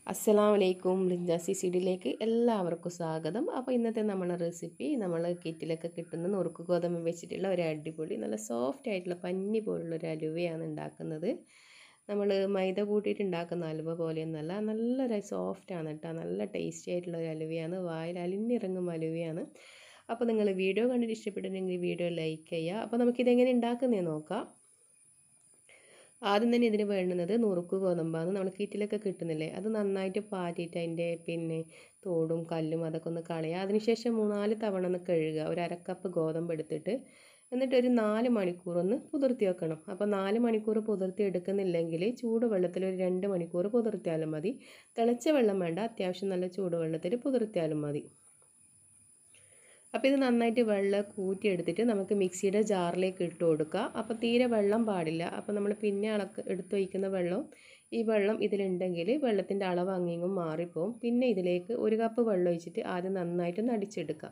അസ്സലാമു അലൈക്കും റിഞ്ചാസി സിഡിയിലേക്ക് എല്ലാവർക്കും സ്വാഗതം അപ്പോൾ ഇന്നത്തെ നമ്മളെ റെസിപ്പി നമ്മൾ കിറ്റിലൊക്കെ കിട്ടുന്ന നുറുക്ക് ഗോതമ്പ് വെച്ചിട്ടുള്ള ഒരു അടിപൊളി നല്ല സോഫ്റ്റ് ആയിട്ടുള്ള പഞ്ഞി പോലുള്ള ഒരു അലുവയാണ് ഉണ്ടാക്കുന്നത് നമ്മൾ മൈദ കൂട്ടിയിട്ട് ഉണ്ടാക്കുന്ന അലുവ പോലെയൊന്നല്ല നല്ലൊരു സോഫ്റ്റാണ് കേട്ടോ നല്ല ടേസ്റ്റി ആയിട്ടുള്ള ഒരു അലുവയാണ് വായിൽ അലിഞ്ഞിറങ്ങും അലുവയാണ് അപ്പോൾ നിങ്ങൾ വീഡിയോ കണ്ടിട്ട് ഇഷ്ടപ്പെട്ടിട്ടുണ്ടെങ്കിൽ വീഡിയോ ലൈക്ക് ചെയ്യുക അപ്പോൾ നമുക്കിതെങ്ങനെ ഉണ്ടാക്കുന്നതെന്ന് നോക്കാം ആദ്യം തന്നെ ഇതിന് വേണ്ടുന്നത് നുറുക്ക് ഗോതമ്പാണ് നമ്മൾ കിറ്റിലൊക്കെ കിട്ടുന്നില്ലേ അത് നന്നായിട്ട് പാറ്റിയിട്ട് അതിൻ്റെ പിന്നെ തോടും കല്ലും അതൊക്കെ ഒന്ന് കളയുക അതിനുശേഷം മൂന്നാല് തവണ ഒന്ന് കഴുകുക ഒരു അരക്കപ്പ് ഗോതമ്പ് എടുത്തിട്ട് എന്നിട്ട് ഒരു നാല് മണിക്കൂർ ഒന്ന് പുതിർത്തി വെക്കണം അപ്പോൾ നാല് മണിക്കൂർ പുതിർത്തി എടുക്കുന്നില്ലെങ്കിൽ ചൂടുവെള്ളത്തിൽ ഒരു രണ്ട് മണിക്കൂർ പുതിർത്തിയാലും മതി തിളച്ച വെള്ളം വേണ്ട അത്യാവശ്യം നല്ല ചൂടുവെള്ളത്തിൽ പുതിർത്തിയാലും മതി അപ്പോൾ ഇത് നന്നായിട്ട് വെള്ളം കൂറ്റിയെടുത്തിട്ട് നമുക്ക് മിക്സിയുടെ ജാറിലേക്ക് ഇട്ട് കൊടുക്കുക അപ്പോൾ തീരെ വെള്ളം പാടില്ല അപ്പോൾ നമ്മൾ പിന്നെ അളക്ക് എടുത്ത് വയ്ക്കുന്ന വെള്ളം ഈ വെള്ളം ഇതിലുണ്ടെങ്കിൽ വെള്ളത്തിൻ്റെ അളവ് അങ്ങിങ്ങും മാറിപ്പോവും പിന്നെ ഇതിലേക്ക് ഒരു കപ്പ് വെള്ളം ഒഴിച്ചിട്ട് ആദ്യം നന്നായിട്ട് നടിച്ചെടുക്കുക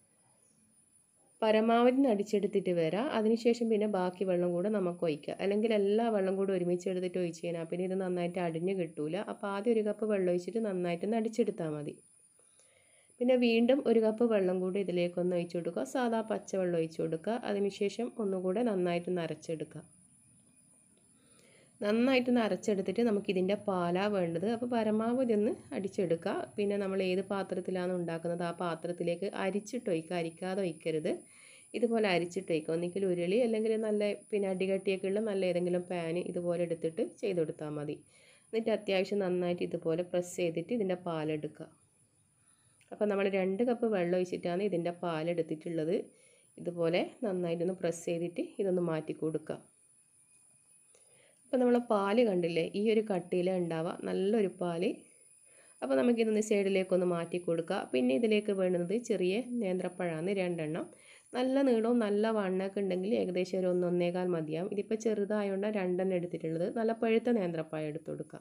പരമാവധി നടിച്ചെടുത്തിട്ട് വരാം അതിനുശേഷം പിന്നെ ബാക്കി വെള്ളം കൂടെ നമുക്ക് ഒഴിക്കുക അല്ലെങ്കിൽ എല്ലാ വെള്ളം കൂടെ ഒരുമിച്ച് എടുത്തിട്ട് ഒഴിച്ച് കഴിഞ്ഞാൽ പിന്നെ ഇത് നന്നായിട്ട് അടിഞ്ഞ് കിട്ടൂല അപ്പോൾ ആദ്യം ഒരു കപ്പ് വെള്ളം ഒഴിച്ചിട്ട് നന്നായിട്ട് നടിച്ചെടുത്താൽ മതി പിന്നെ വീണ്ടും ഒരു കപ്പ് വെള്ളം കൂടി ഇതിലേക്കൊന്ന് ഒഴിച്ചു കൊടുക്കുക സാധാ പച്ചവെള്ളം ഒഴിച്ചു കൊടുക്കുക അതിനുശേഷം ഒന്നുകൂടെ നന്നായിട്ട് നരച്ചെടുക്കുക നന്നായിട്ട് നരച്ചെടുത്തിട്ട് നമുക്കിതിൻ്റെ പാലാ വേണ്ടത് അപ്പോൾ പരമാവധി ഒന്ന് അടിച്ചെടുക്കുക പിന്നെ നമ്മൾ ഏത് പാത്രത്തിലാണ് ഉണ്ടാക്കുന്നത് ആ പാത്രത്തിലേക്ക് അരിച്ചിട്ട് ഒഴിക്കുക അരിക്കാതെ ഒഴിക്കരുത് ഇതുപോലെ അരിച്ചിട്ട് ഒഴിക്കുക ഒന്നിക്കൽ ഉരുളി അല്ലെങ്കിൽ നല്ല പിന്നെ അടികട്ടിയൊക്കെ ഉള്ള നല്ല ഏതെങ്കിലും പാന് ഇതുപോലെ എടുത്തിട്ട് ചെയ്ത് കൊടുത്താൽ മതി എന്നിട്ട് അത്യാവശ്യം നന്നായിട്ട് ഇതുപോലെ പ്രസ് ചെയ്തിട്ട് ഇതിൻ്റെ പാലെടുക്കുക അപ്പോൾ നമ്മൾ രണ്ട് കപ്പ് വെള്ളം ഒഴിച്ചിട്ടാണ് ഇതിൻ്റെ പാലെടുത്തിട്ടുള്ളത് ഇതുപോലെ നന്നായിട്ടൊന്ന് പ്രസ് ചെയ്തിട്ട് ഇതൊന്ന് മാറ്റി കൊടുക്കുക അപ്പോൾ നമ്മൾ പാല് കണ്ടില്ലേ ഈ ഒരു കട്ടിയിൽ ഉണ്ടാവുക നല്ലൊരു പാല് അപ്പോൾ നമുക്കിതൊന്ന് സൈഡിലേക്കൊന്ന് മാറ്റി കൊടുക്കുക പിന്നെ ഇതിലേക്ക് വേണ്ടുന്നത് ചെറിയ നേന്ത്രപ്പഴമാണ് രണ്ടെണ്ണം നല്ല നീളവും നല്ല വണ്ണമൊക്കെ ഉണ്ടെങ്കിൽ ഏകദേശം ഒരു ഒന്നൊന്നേകാൽ മതിയാവും ഇതിപ്പോൾ ചെറുതായതുകൊണ്ട് രണ്ടെണ്ണം എടുത്തിട്ടുള്ളത് നല്ല പഴുത്ത നേന്ത്രപ്പഴം എടുത്ത് കൊടുക്കുക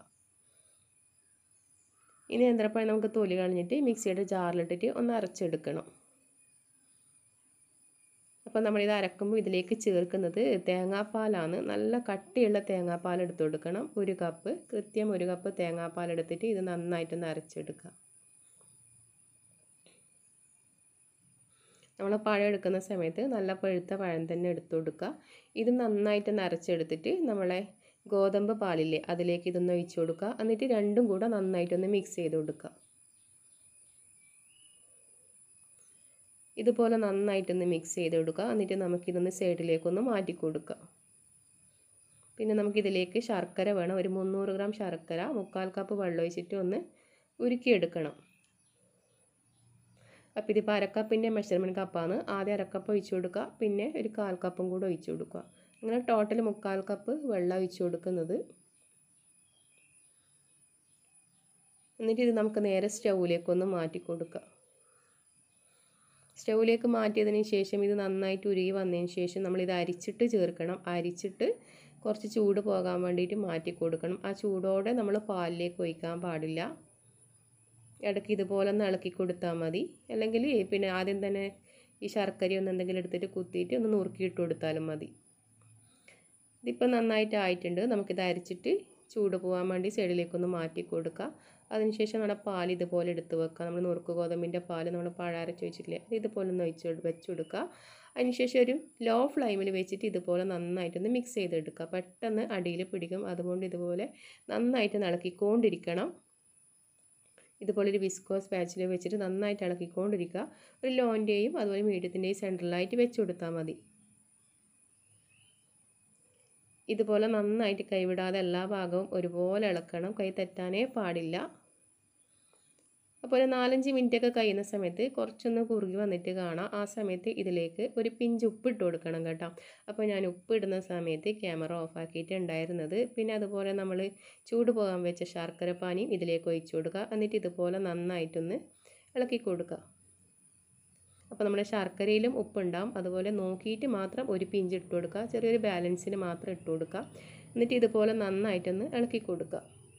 ഈ നേന്ത്രപ്പഴം നമുക്ക് തൊലി കളഞ്ഞിട്ട് മിക്സിയുടെ ജാറിലിട്ടിട്ട് ഒന്ന് അരച്ചെടുക്കണം അപ്പോൾ നമ്മളിത് അരക്കുമ്പോൾ ഇതിലേക്ക് ചേർക്കുന്നത് തേങ്ങാപ്പാലാണ് നല്ല കട്ടിയുള്ള തേങ്ങാപ്പാൽ എടുത്ത് കൊടുക്കണം ഒരു കപ്പ് കൃത്യം ഒരു കപ്പ് തേങ്ങാപ്പാൽ എടുത്തിട്ട് ഇത് നന്നായിട്ടൊന്ന് അരച്ചെടുക്കുക നമ്മൾ പഴം എടുക്കുന്ന സമയത്ത് നല്ല പഴുത്ത പഴം തന്നെ എടുത്തു കൊടുക്കുക ഇത് നന്നായിട്ടൊന്ന് അരച്ചെടുത്തിട്ട് നമ്മളെ ഗോതമ്പ് പാലില്ലേ അതിലേക്ക് ഇതൊന്ന് ഒഴിച്ചു കൊടുക്കുക എന്നിട്ട് രണ്ടും കൂടെ നന്നായിട്ടൊന്ന് മിക്സ് ചെയ്ത് കൊടുക്കുക ഇതുപോലെ നന്നായിട്ടൊന്ന് മിക്സ് ചെയ്ത് കൊടുക്കുക എന്നിട്ട് നമുക്കിതൊന്ന് സൈഡിലേക്കൊന്ന് മാറ്റി കൊടുക്കുക പിന്നെ നമുക്കിതിലേക്ക് ശർക്കര വേണം ഒരു മുന്നൂറ് ഗ്രാം ശർക്കര മുക്കാൽ കപ്പ് വെള്ളം ഒഴിച്ചിട്ട് ഒന്ന് ഉരുക്കിയെടുക്കണം അപ്പോൾ ഇതിപ്പോൾ അരക്കപ്പിൻ്റെ മെഷർമെൻറ്റ് കപ്പാണ് ആദ്യം അരക്കപ്പ് ഒഴിച്ചു കൊടുക്കുക പിന്നെ ഒരു കാൽ കപ്പും കൂടെ ഒഴിച്ചു കൊടുക്കുക അങ്ങനെ ടോട്ടൽ മുക്കാൽ കപ്പ് വെള്ളം ഒഴിച്ചു കൊടുക്കുന്നത് എന്നിട്ട് ഇത് നമുക്ക് നേരെ സ്റ്റൗവിലേക്കൊന്ന് മാറ്റി കൊടുക്കുക സ്റ്റൗവിലേക്ക് മാറ്റിയതിന് ശേഷം ഇത് നന്നായിട്ട് ഉരുകി വന്നതിന് ശേഷം നമ്മളിത് അരിച്ചിട്ട് ചേർക്കണം അരിച്ചിട്ട് കുറച്ച് ചൂട് പോകാൻ വേണ്ടിയിട്ട് മാറ്റി കൊടുക്കണം ആ ചൂടോടെ നമ്മൾ പാലിലേക്ക് ഒഴിക്കാൻ പാടില്ല ഇടയ്ക്ക് ഇതുപോലെ ഒന്ന് ഇളക്കി കൊടുത്താൽ മതി അല്ലെങ്കിൽ പിന്നെ ആദ്യം തന്നെ ഈ ശർക്കര ഒന്ന് എന്തെങ്കിലും എടുത്തിട്ട് കുത്തിയിട്ട് ഒന്ന് നുറുക്കിയിട്ട് കൊടുത്താലും മതി ഇതിപ്പോൾ നന്നായിട്ട് ആയിട്ടുണ്ട് നമുക്കിത് അരിച്ചിട്ട് ചൂട് പോകാൻ വേണ്ടി സൈഡിലേക്കൊന്ന് മാറ്റി കൊടുക്കുക അതിനുശേഷം നമ്മുടെ പാൽ ഇതുപോലെ എടുത്ത് വെക്കുക നമ്മൾ നുറുക്ക് ഗോതമ്പിൻ്റെ പാൽ നമ്മൾ പഴാരച്ച് വെച്ചിട്ടില്ലേ അത് ഇതുപോലെ ഒന്ന് ഒഴിച്ച് വെച്ച് കൊടുക്കുക അതിനുശേഷം ഒരു ലോ ഫ്ലെയിമിൽ വെച്ചിട്ട് ഇതുപോലെ നന്നായിട്ടൊന്ന് മിക്സ് ചെയ്തെടുക്കുക പെട്ടെന്ന് അടിയിൽ പിടിക്കും അതുകൊണ്ട് ഇതുപോലെ നന്നായിട്ട് ഇളക്കിക്കൊണ്ടിരിക്കണം ഇതുപോലെ ഒരു വിസ്കോസ് പാച്ചിൽ വെച്ചിട്ട് നന്നായിട്ട് ഇളക്കിക്കൊണ്ടിരിക്കുക ഒരു ലോൻ്റെയും അതുപോലെ മീഡിയത്തിൻ്റെയും സെൻറ്ററിലായിട്ട് വെച്ച് കൊടുത്താൽ മതി ഇതുപോലെ നന്നായിട്ട് കൈവിടാതെ എല്ലാ ഭാഗവും ഒരുപോലെ ഇളക്കണം കൈ തെറ്റാനേ പാടില്ല അപ്പോൾ ഒരു നാലഞ്ച് മിനിറ്റൊക്കെ കഴിയുന്ന സമയത്ത് കുറച്ചൊന്ന് കുറുകി വന്നിട്ട് കാണാം ആ സമയത്ത് ഇതിലേക്ക് ഒരു പിഞ്ച് ഉപ്പ് ഇട്ട് കൊടുക്കണം കേട്ടോ അപ്പോൾ ഞാൻ ഉപ്പ് ഇടുന്ന സമയത്ത് ക്യാമറ ഓഫാക്കിയിട്ട് ഉണ്ടായിരുന്നത് പിന്നെ അതുപോലെ നമ്മൾ ചൂട് പോകാൻ വെച്ച ശർക്കര പാനിയും ഇതിലേക്ക് ഒഴിച്ചു കൊടുക്കുക എന്നിട്ട് ഇതുപോലെ നന്നായിട്ടൊന്ന് ഇളക്കി കൊടുക്കുക അപ്പോൾ നമ്മുടെ ശർക്കരയിലും ഉപ്പുണ്ടാവും അതുപോലെ നോക്കിയിട്ട് മാത്രം ഒരു പിഞ്ച് ഇട്ട് കൊടുക്കുക ചെറിയൊരു ബാലൻസിന് മാത്രം ഇട്ട് കൊടുക്കുക എന്നിട്ട് ഇതുപോലെ നന്നായിട്ടൊന്ന് ഇളക്കി കൊടുക്കുക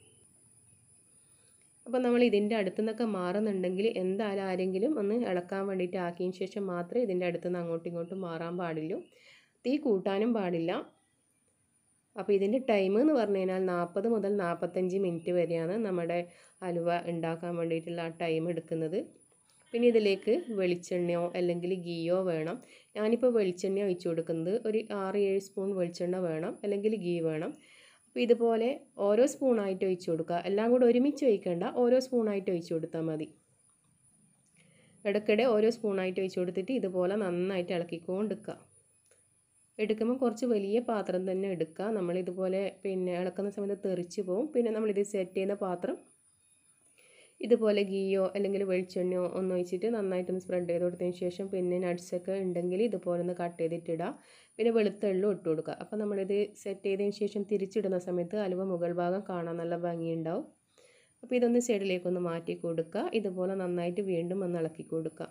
അപ്പോൾ നമ്മൾ ഇതിൻ്റെ അടുത്തു നിന്നൊക്കെ മാറുന്നുണ്ടെങ്കിൽ എന്തായാലും ആരെങ്കിലും ഒന്ന് ഇളക്കാൻ വേണ്ടിയിട്ട് ആക്കിയതിന് ശേഷം മാത്രമേ ഇതിൻ്റെ അടുത്തു നിന്ന് അങ്ങോട്ടും ഇങ്ങോട്ടും മാറാൻ പാടുള്ളൂ തീ കൂട്ടാനും പാടില്ല അപ്പോൾ ഇതിൻ്റെ ടൈം എന്ന് പറഞ്ഞു കഴിഞ്ഞാൽ നാൽപ്പത് മുതൽ നാൽപ്പത്തഞ്ച് മിനിറ്റ് വരെയാണ് നമ്മുടെ അലുവ ഉണ്ടാക്കാൻ വേണ്ടിയിട്ടുള്ള ആ ടൈം എടുക്കുന്നത് പിന്നെ ഇതിലേക്ക് വെളിച്ചെണ്ണയോ അല്ലെങ്കിൽ ഗീയോ വേണം ഞാനിപ്പോൾ വെളിച്ചെണ്ണ ഒഴിച്ചു കൊടുക്കുന്നത് ഒരു ആറ് ഏഴ് സ്പൂൺ വെളിച്ചെണ്ണ വേണം അല്ലെങ്കിൽ ഗീ വേണം അപ്പോൾ ഇതുപോലെ ഓരോ സ്പൂണായിട്ട് ഒഴിച്ചു കൊടുക്കുക എല്ലാം കൂടെ ഒരുമിച്ച് ഒഴിക്കേണ്ട ഓരോ സ്പൂണായിട്ട് ഒഴിച്ചു കൊടുത്താൽ മതി ഇടയ്ക്കിടെ ഓരോ സ്പൂണായിട്ട് ഒഴിച്ചു കൊടുത്തിട്ട് ഇതുപോലെ നന്നായിട്ട് ഇളക്കിക്കൊണ്ടിരിക്കുക എടുക്കുമ്പോൾ കുറച്ച് വലിയ പാത്രം തന്നെ എടുക്കുക നമ്മളിതുപോലെ പിന്നെ ഇളക്കുന്ന സമയത്ത് തെറിച്ച് പോകും പിന്നെ നമ്മളിത് സെറ്റ് ചെയ്യുന്ന പാത്രം ഇതുപോലെ ഗീയോ അല്ലെങ്കിൽ വെളിച്ചെണ്ണയോ ഒന്ന് ഒഴിച്ചിട്ട് നന്നായിട്ടൊന്ന് സ്പ്രെഡ് ചെയ്ത് കൊടുത്തതിന് ശേഷം പിന്നെ നട്ട്സൊക്കെ ഉണ്ടെങ്കിൽ ഇതുപോലെ ഒന്ന് കട്ട് ചെയ്തിട്ടിടുക പിന്നെ വെളുത്തെള്ളും ഇട്ട് കൊടുക്കുക അപ്പോൾ നമ്മളിത് സെറ്റ് ചെയ്തതിന് ശേഷം തിരിച്ചിടുന്ന സമയത്ത് അലുവ മുകൾ ഭാഗം കാണാൻ നല്ല ഭംഗിയുണ്ടാവും അപ്പോൾ ഇതൊന്ന് സൈഡിലേക്കൊന്ന് മാറ്റി കൊടുക്കുക ഇതുപോലെ നന്നായിട്ട് വീണ്ടും ഒന്ന് ഇളക്കി കൊടുക്കുക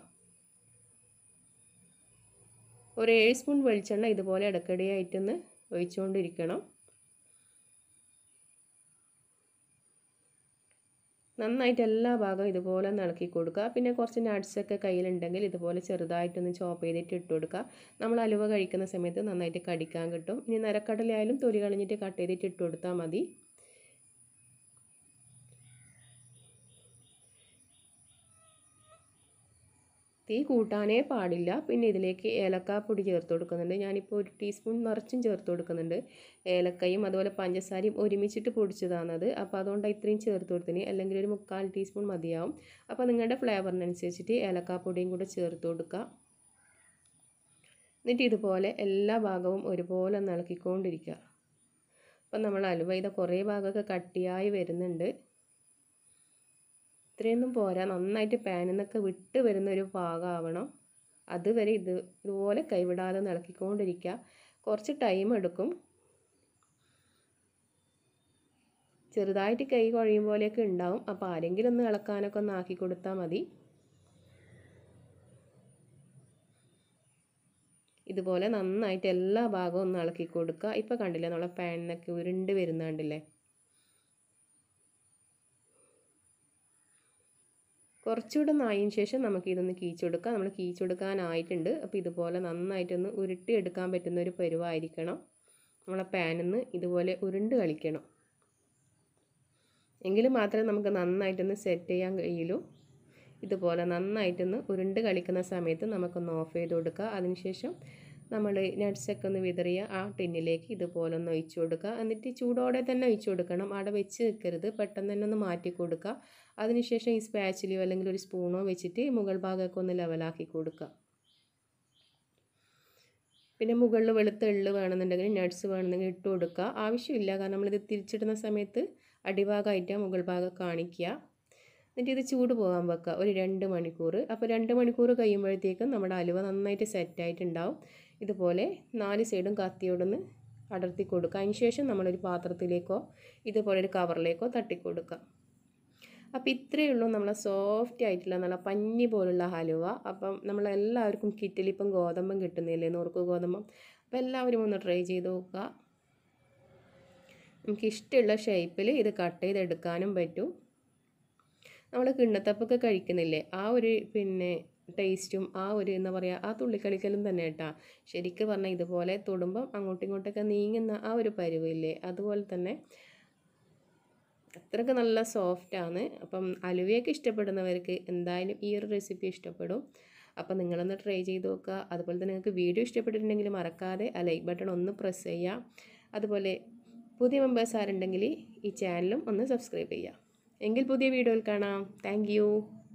ഒരു ഏഴ് സ്പൂൺ വെളിച്ചെണ്ണ ഇതുപോലെ ഇടയ്ക്കിടെയായിട്ടൊന്ന് ഒഴിച്ചുകൊണ്ടിരിക്കണം നന്നായിട്ട് എല്ലാ ഭാഗവും ഇതുപോലെ ഒന്ന് ഇളക്കി കൊടുക്കുക പിന്നെ കുറച്ച് നട്ട്സൊക്കെ കയ്യിലുണ്ടെങ്കിൽ ഇതുപോലെ ചെറുതായിട്ടൊന്ന് ചോപ്പ് ചെയ്തിട്ട് ഇട്ട് കൊടുക്കുക നമ്മൾ അലുവ കഴിക്കുന്ന സമയത്ത് നന്നായിട്ട് കടിക്കാൻ കിട്ടും ഇനി നിരക്കടലായാലും തൊലി കളഞ്ഞിട്ട് കട്ട് ചെയ്തിട്ട് ഇട്ട് കൊടുത്താൽ മതി തീ കൂട്ടാനേ പാടില്ല പിന്നെ ഇതിലേക്ക് ഏലക്കാപ്പൊടി ചേർത്ത് കൊടുക്കുന്നുണ്ട് ഞാനിപ്പോൾ ഒരു ടീസ്പൂൺ നിറച്ചും ചേർത്ത് കൊടുക്കുന്നുണ്ട് ഏലക്കയും അതുപോലെ പഞ്ചസാരയും ഒരുമിച്ചിട്ട് പൊടിച്ചതാണത് അപ്പോൾ അതുകൊണ്ട് ഇത്രയും ചേർത്ത് കൊടുത്തിന് അല്ലെങ്കിൽ ഒരു മുക്കാൽ ടീസ്പൂൺ മതിയാവും അപ്പോൾ നിങ്ങളുടെ ഫ്ലേവറിനനുസരിച്ചിട്ട് ഏലക്കാപ്പൊടിയും കൂടെ ചേർത്ത് കൊടുക്കുക എന്നിട്ട് ഇതുപോലെ എല്ലാ ഭാഗവും ഒരുപോലെ ഒന്ന് ഇളക്കിക്കൊണ്ടിരിക്കുക അപ്പം നമ്മൾ അലുവ ഇത് കുറേ ഭാഗമൊക്കെ കട്ടിയായി വരുന്നുണ്ട് ഇത്രയൊന്നും പോരാ നന്നായിട്ട് പാനിൽ നിന്നൊക്കെ വിട്ട് വരുന്ന ഒരു പാകമാവണം അതുവരെ ഇത് ഇതുപോലെ കൈവിടാതെ ഇളക്കിക്കൊണ്ടിരിക്കുക കുറച്ച് ടൈം എടുക്കും ചെറുതായിട്ട് കൈ കുഴയും പോലെയൊക്കെ ഉണ്ടാവും അപ്പോൾ ആരെങ്കിലും ഒന്ന് ഇളക്കാനൊക്കെ ഒന്ന് ആക്കി കൊടുത്താൽ മതി ഇതുപോലെ നന്നായിട്ട് എല്ലാ ഭാഗവും ഒന്ന് ഇളക്കി കൊടുക്കുക ഇപ്പോൾ കണ്ടില്ലേ നമ്മളെ പാനിന്നൊക്കെ ഉരുണ്ട് വരുന്ന കണ്ടില്ലേ കുറച്ചുകൂടെ നായതിന് ശേഷം നമുക്ക് ഇതൊന്ന് കീച്ചെടുക്കാം നമ്മൾ കീച്ചെടുക്കാനായിട്ടുണ്ട് അപ്പോൾ ഇതുപോലെ നന്നായിട്ടൊന്ന് ഉരുട്ടി എടുക്കാൻ പറ്റുന്ന ഒരു പരുവായിരിക്കണം നമ്മളെ പാനിൽ നിന്ന് ഇതുപോലെ ഉരുണ്ട് കളിക്കണം എങ്കിൽ മാത്രമേ നമുക്ക് നന്നായിട്ടൊന്ന് സെറ്റ് ചെയ്യാൻ കഴിയുള്ളൂ ഇതുപോലെ നന്നായിട്ടൊന്ന് ഉരുണ്ട് കളിക്കുന്ന സമയത്ത് നമുക്കൊന്ന് ഓഫ് ചെയ്ത് കൊടുക്കുക അതിനുശേഷം നമ്മൾ നട്ട്സൊക്കെ ഒന്ന് വിതറിയ ആ ടിന്നിലേക്ക് ഇതുപോലെ ഒന്ന് ഒഴിച്ചു കൊടുക്കുക എന്നിട്ട് ചൂടോടെ തന്നെ ഒഴിച്ചു കൊടുക്കണം അവിടെ വെച്ച് നിൽക്കരുത് പെട്ടെന്ന് തന്നെ ഒന്ന് മാറ്റി കൊടുക്കുക അതിനുശേഷം ഈ സ്പാച്ചിലോ അല്ലെങ്കിൽ ഒരു സ്പൂണോ വെച്ചിട്ട് മുകൾ ഭാഗമൊക്കെ ഒന്ന് ലെവലാക്കി കൊടുക്കുക പിന്നെ മുകളിൽ വെളുത്ത എള്ള് വേണമെന്നുണ്ടെങ്കിൽ നട്ട്സ് വേണമെന്നുണ്ടെങ്കിൽ ഇട്ട് കൊടുക്കുക ആവശ്യമില്ല കാരണം നമ്മളിത് തിരിച്ചിടുന്ന സമയത്ത് അടിഭാഗമായിട്ട് മുകൾ ഭാഗം കാണിക്കുക എന്നിട്ട് ഇത് ചൂട് പോകാൻ വെക്കുക ഒരു രണ്ട് മണിക്കൂർ അപ്പോൾ രണ്ട് മണിക്കൂർ കഴിയുമ്പോഴത്തേക്കും നമ്മുടെ അലുവ നന്നായിട്ട് സെറ്റായിട്ടുണ്ടാവും ഇതുപോലെ നാല് സൈഡും കത്തിയോടൊന്ന് അടർത്തി കൊടുക്കുക അതിന് ശേഷം നമ്മളൊരു പാത്രത്തിലേക്കോ ഇതുപോലെ ഒരു കവറിലേക്കോ തട്ടിക്കൊടുക്കുക അപ്പോൾ ഇത്രയേ ഉള്ളൂ നമ്മളെ സോഫ്റ്റ് ആയിട്ടുള്ള നല്ല പഞ്ഞി പോലുള്ള ഹലുവ അപ്പം നമ്മളെല്ലാവർക്കും കിറ്റിലിപ്പം ഗോതമ്പം കിട്ടുന്നില്ലേ നുറുക്ക് ഗോതമ്പം അപ്പോൾ എല്ലാവരും ഒന്ന് ട്രൈ ചെയ്ത് നോക്കുക നമുക്ക് ഇഷ്ടമുള്ള ഷേപ്പിൽ ഇത് കട്ട് ചെയ്തെടുക്കാനും പറ്റും നമ്മൾ കിണ്ണത്തപ്പൊക്കെ കഴിക്കുന്നില്ലേ ആ ഒരു പിന്നെ ടേസ്റ്റും ആ ഒരു എന്താ പറയുക ആ തുള്ളിക്കളിക്കലും തന്നെ കേട്ടാ ശരിക്കും പറഞ്ഞാൽ ഇതുപോലെ തൊടുമ്പം അങ്ങോട്ടും ഇങ്ങോട്ടൊക്കെ നീങ്ങുന്ന ആ ഒരു പരുവില്ലേ അതുപോലെ തന്നെ അത്രയ്ക്ക് നല്ല സോഫ്റ്റാണ് അപ്പം അലുവയൊക്കെ ഇഷ്ടപ്പെടുന്നവർക്ക് എന്തായാലും ഈ ഒരു റെസിപ്പി ഇഷ്ടപ്പെടും അപ്പം നിങ്ങളൊന്ന് ട്രൈ ചെയ്ത് നോക്കുക അതുപോലെ തന്നെ നിങ്ങൾക്ക് വീഡിയോ ഇഷ്ടപ്പെട്ടിട്ടുണ്ടെങ്കിൽ മറക്കാതെ ആ ലൈക്ക് ബട്ടൺ ഒന്ന് പ്രസ് ചെയ്യുക അതുപോലെ പുതിയ മെമ്പേഴ്സ് ആരുണ്ടെങ്കിൽ ഈ ചാനലും ഒന്ന് സബ്സ്ക്രൈബ് ചെയ്യുക എങ്കിൽ പുതിയ വീഡിയോയിൽ കാണാം താങ്ക്